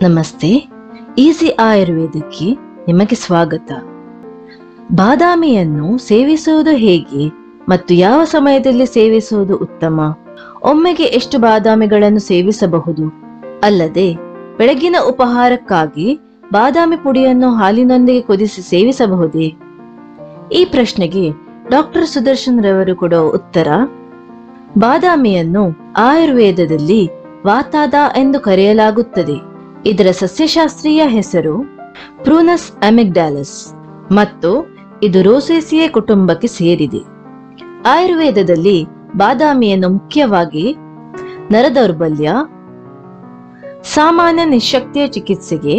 ನಮಸ್ತೆ ಈಸಿ ಆಯುರ್ವೇದಕ್ಕೆ ನಿಮಗೆ ಸ್ವಾಗತ ಬಾದಾಮಿಯನ್ನು ಸೇವಿಸುವುದು ಹೇಗೆ ಮತ್ತು ಯಾವ ಸಮಯದಲ್ಲಿ ಸೇವಿಸುವುದು ಉತ್ತಮ ಒಮ್ಮೆಗೆ ಎಷ್ಟು ಬಾದಾಮಿಗಳನ್ನು ಸೇವಿಸಬಹುದು ಅಲ್ಲದೆ ಬೆಳಗಿನ ಉಪಹಾರಕ್ಕಾಗಿ ಬಾದಾಮಿ ಪುಡಿಯನ್ನು ಹಾಲಿನೊಂದಿಗೆ ಕುದಿಸಿ ಸೇವಿಸಬಹುದೇ ಈ ಪ್ರಶ್ನೆಗೆ ಡಾಕ್ಟರ್ ಸುದರ್ಶನ್ ರವರು ಕೊಡುವ ಉತ್ತರ ಬಾದಾಮಿಯನ್ನು ಆಯುರ್ವೇದದಲ್ಲಿ ವಾತಾದ ಎಂದು ಕರೆಯಲಾಗುತ್ತದೆ ಇದರ ಸಸ್ಯಶಾಸ್ತ್ರೀಯ ಹೆಸರು ಪ್ರೂನಸ್ ಅಮಿಗ್ಡಾಲಸ್ ಮತ್ತು ಇದು ರೋಸೇಸಿಯೆ ಕುಟುಂಬಕ್ಕೆ ಸೇರಿದೆ ಆಯುರ್ವೇದದಲ್ಲಿ ಬಾದಾಮಿಯನ್ನು ಮುಖ್ಯವಾಗಿ ನರದೌರ್ಬಲ್ಯ ಸಾಮಾನ್ಯ ನಿಶಕ್ತಿಯ ಚಿಕಿತ್ಸೆಗೆ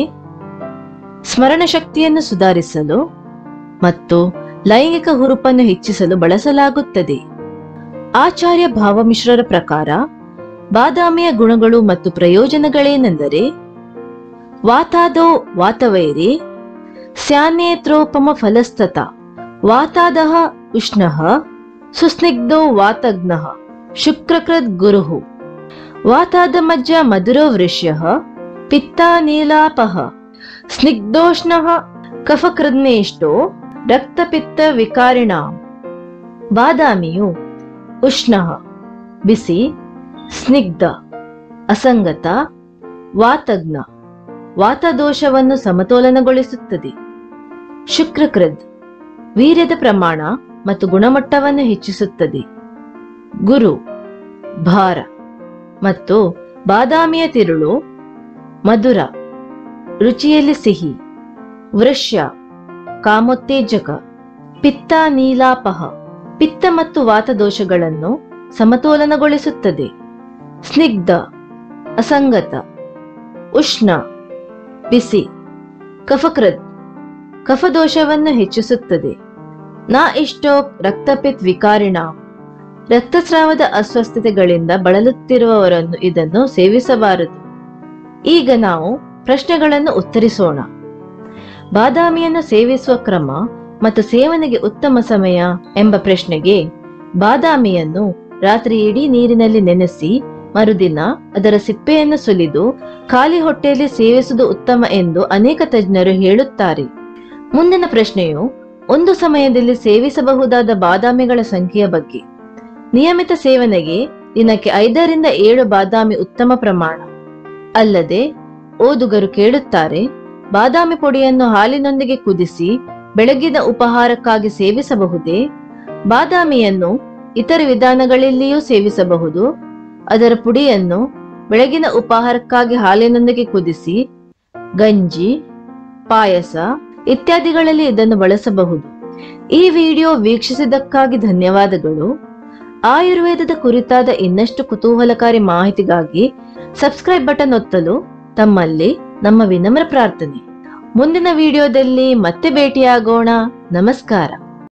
ಸ್ಮರಣ ಶಕ್ತಿಯನ್ನು ಸುಧಾರಿಸಲು ಮತ್ತು ಲೈಂಗಿಕ ಹುರುಪನ್ನು ಹೆಚ್ಚಿಸಲು ಬಳಸಲಾಗುತ್ತದೆ ಆಚಾರ್ಯ ಭಾವಮಿಶ್ರರ ಪ್ರಕಾರ ಬಾದಾಮಿಯ ಗುಣಗಳು ಮತ್ತು ಪ್ರಯೋಜನಗಳೇನೆಂದರೆ ವಾತಾದೋ ವಾತವೈರಿ ಸ್ಯಾನೇತ್ರೋಪಮ ಫಲಸ್ತತ ವಾತಾದಃ ಉಷ್ಣಃ ಸುಸ್ನಿಗ್ಧೋ ವಾತಗ್ನಃ ಶುಕ್ರಕೃದ್ ಗುರುಃ ವಾತಾದ ಮಜ್ಜ ಮಧುರೋ ವೃಷ್ಯಃ ಪಿತ್ತಾ ನೀಲಾಪಃ ಸ್ನಿಗ್ಧೋಷ್ಣಃ ಕಫಕೃದ್ನೇಷ್ಟೋ ರಕ್ತಪಿತ್ತ ವಿಕಾರಿಣಾಂ ಬಾದಾಮಿಯು ಉಷ್ಣ ಬಿಸಿ ಸ್ನಿಗ್ಧ ಅಸಂಗತ ವಾತಜ್ಞ ವಾತದೋಷವನ್ನು ಸಮತೋಲನಗೊಳಿಸುತ್ತದೆ ಶುಕ್ರಕೃದ್ ವೀರ್ಯದ ಪ್ರಮಾಣ ಮತ್ತು ಗುಣಮಟ್ಟವನ್ನು ಹೆಚ್ಚಿಸುತ್ತದೆ ಗುರು ಭಾರ ಮತ್ತು ಬಾದಾಮಿಯ ತಿರುಳು ಮಧುರ ರುಚಿಯಲ್ಲಿ ಸಿಹಿ ವೃಷ್ಯ ಕಾಮೋತ್ತೇಜಕ ಪಿತ್ತ ನೀಲಾಪಹ ಪಿತ್ತ ಮತ್ತು ವಾತದೋಷಗಳನ್ನು ಸಮತೋಲನಗೊಳಿಸುತ್ತದೆ ಸ್ನಿಗ್ಧ ಅಸಂಗತ ಉಷ್ಣ ಬಿಸಿ ಕಫಕೃತ್ ಕಫದೋಷವನ್ನು ಹೆಚ್ಚಿಸುತ್ತದೆ ನಾ ಇಷ್ಟೋ ರಕ್ತಪಿತ್ ವಿಕಾರಿಣ ರಕ್ತಸ್ರಾವದ ಅಸ್ವಸ್ಥತೆಗಳಿಂದ ಬಳಲುತ್ತಿರುವವರನ್ನು ಇದನ್ನು ಸೇವಿಸಬಾರದು ಈಗ ನಾವು ಪ್ರಶ್ನೆಗಳನ್ನು ಉತ್ತರಿಸೋಣ ಬಾದಾಮಿಯನ್ನು ಸೇವಿಸುವ ಕ್ರಮ ಮತ್ತು ಸೇವನೆಗೆ ಉತ್ತಮ ಸಮಯ ಎಂಬ ಪ್ರಶ್ನೆಗೆ ಬಾದಾಮಿಯನ್ನು ರಾತ್ರಿ ಇಡೀ ನೀರಿನಲ್ಲಿ ನೆನೆಸಿ ಮರುದಿನ ಅದರ ಸಿಪ್ಪೆಯನ್ನು ಸುಲಿದು ಖಾಲಿ ಹೊಟ್ಟೆಯಲ್ಲಿ ಸೇವಿಸುವುದು ಉತ್ತಮ ಎಂದು ಅನೇಕ ತಜ್ಞರು ಹೇಳುತ್ತಾರೆ ಮುಂದಿನ ಪ್ರಶ್ನೆಯು ಒಂದು ಸಮಯದಲ್ಲಿ ಸೇವಿಸಬಹುದಾದ ಬಾದಾಮಿಗಳ ಸಂಖ್ಯೆಯ ಬಗ್ಗೆ ನಿಯಮಿತ ಸೇವನೆಗೆ ದಿನಕ್ಕೆ ಐದರಿಂದ ಏಳು ಬಾದಾಮಿ ಉತ್ತಮ ಪ್ರಮಾಣ ಅಲ್ಲದೆ ಓದುಗರು ಕೇಳುತ್ತಾರೆ ಬಾದಾಮಿ ಪುಡಿಯನ್ನು ಹಾಲಿನೊಂದಿಗೆ ಕುದಿಸಿ ಬೆಳಗಿನ ಉಪಹಾರಕ್ಕಾಗಿ ಸೇವಿಸಬಹುದೇ ಬಾದಾಮಿಯನ್ನು ಇತರ ವಿಧಾನಗಳಲ್ಲಿಯೂ ಸೇವಿಸಬಹುದು ಅದರ ಪುಡಿಯನ್ನು ಬೆಳಗಿನ ಉಪಹಾರಕ್ಕಾಗಿ ಹಾಲಿನೊಂದಿಗೆ ಕುದಿಸಿ ಗಂಜಿ ಪಾಯಸ ಇತ್ಯಾದಿಗಳಲ್ಲಿ ಇದನ್ನು ಬಳಸಬಹುದು ಈ ವಿಡಿಯೋ ವೀಕ್ಷಿಸಿದ್ದಕ್ಕಾಗಿ ಧನ್ಯವಾದಗಳು ಆಯುರ್ವೇದದ ಕುರಿತಾದ ಇನ್ನಷ್ಟು ಕುತೂಹಲಕಾರಿ ಮಾಹಿತಿಗಾಗಿ ಸಬ್ಸ್ಕ್ರೈಬ್ ಬಟನ್ ಒತ್ತಲು ತಮ್ಮಲ್ಲಿ ನಮ್ಮ ವಿನಮ್ರ ಪ್ರಾರ್ಥನೆ ಮುಂದಿನ ವಿಡಿಯೋದಲ್ಲಿ ಮತ್ತೆ ಭೇಟಿಯಾಗೋಣ ನಮಸ್ಕಾರ